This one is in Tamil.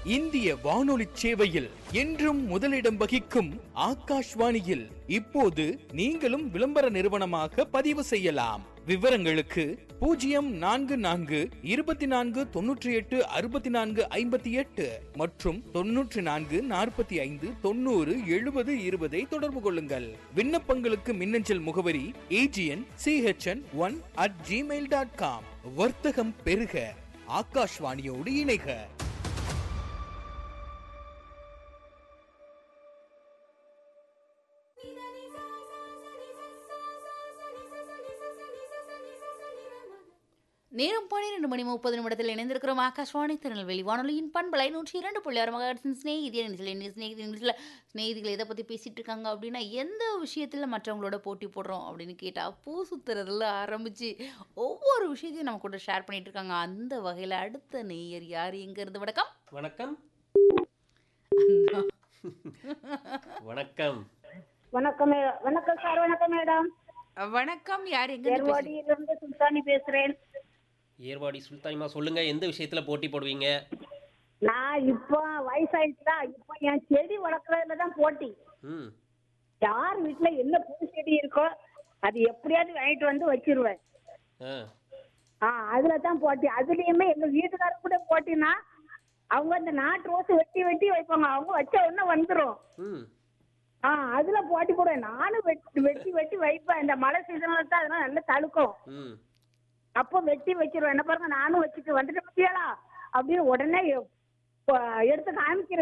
இந்திய வானொலி சேவையில் என்றும் முதலிடம் வகிக்கும் ஆகாஷ்வாணியில் இப்போது நீங்களும் விளம்பர நிறுவனமாக பதிவு செய்யலாம் விவரங்களுக்கு பூஜ்ஜியம் நான்கு நான்கு இருபத்தி நான்கு தொன்னூற்றி எட்டு அறுபத்தி நான்கு ஐம்பத்தி எட்டு மற்றும் தொன்னூற்றி நான்கு நாற்பத்தி ஐந்து தொண்ணூறு எழுபது இருபதை தொடர்பு கொள்ளுங்கள் விண்ணப்பங்களுக்கு மின்னஞ்சல் முகவரி AGN CHN one at Gmail dot com வர்த்தகம் பெருக ஆகாஷ்வாணியோடு இணைக நேரம் பன்னிரெண்டு மணி முப்பது நிமிடத்தில் இணைந்திருக்கிறோம் ஆகாஷ்வாணி திருநெல்வேலி வானொலியின் பண்பலை நூற்றி இரண்டு புள்ளி ஆறு மகாட்சின் ஸ்நேகிதிய நிகழ்ச்சியில் ஸ்நேகிதி நிகழ்ச்சியில் ஸ்நேகிதிகள் எதை பற்றி பேசிகிட்டு இருக்காங்க அப்படின்னா எந்த விஷயத்தில் மற்றவங்களோட போட்டி போடுறோம் அப்படின்னு கேட்டால் பூ சுற்றுறதுல ஆரம்பித்து ஒவ்வொரு விஷயத்தையும் நம்ம கூட ஷேர் பண்ணிட்டு இருக்காங்க அந்த வகையில் அடுத்த நேயர் யார் எங்கேருந்து வணக்கம் வணக்கம் வணக்கம் வணக்கம் மே- வணக்கம் சார் வணக்கம் மேடம் வணக்கம் யார் எங்க ஏர்வாடியிலிருந்து சுல்தானி பேசுறேன் ஏர்வாடி சுல்தானிமா சொல்லுங்க எந்த விஷயத்துல போட்டி போடுவீங்க நான் இப்போ வயசாயிடுச்சுல இப்போ என் செடி வளர்க்கறதுல தான் போட்டி ம் யார் வீட்டுல என்ன பூ செடி இருக்கோ அது எப்படியாவது வாங்கிட்டு வந்து வச்சிருவேன் ஆ ஆ அதுல தான் போட்டி அதுலயுமே எங்க வீட்டுக்காரர் கூட போட்டினா அவங்க அந்த நாட்டு ரோஸ் வெட்டி வெட்டி வைப்பாங்க அவங்க வச்ச உடனே வந்துரும் ம் ஆ அதுல போட்டி போடுவேன் நானும் வெட்டி வெட்டி வெட்டி வைப்பேன் இந்த மழை சீசன்ல தான் அதெல்லாம் நல்லா தழுக்கும் ம் அப்போ வெட்டி வச்சிருவேன் என்ன பாருங்க நானும் வச்சுட்டு வந்துட்டு பத்தியாளா அப்படின்னு உடனே எ- ப- எடுத்து காமிக்கிறேன்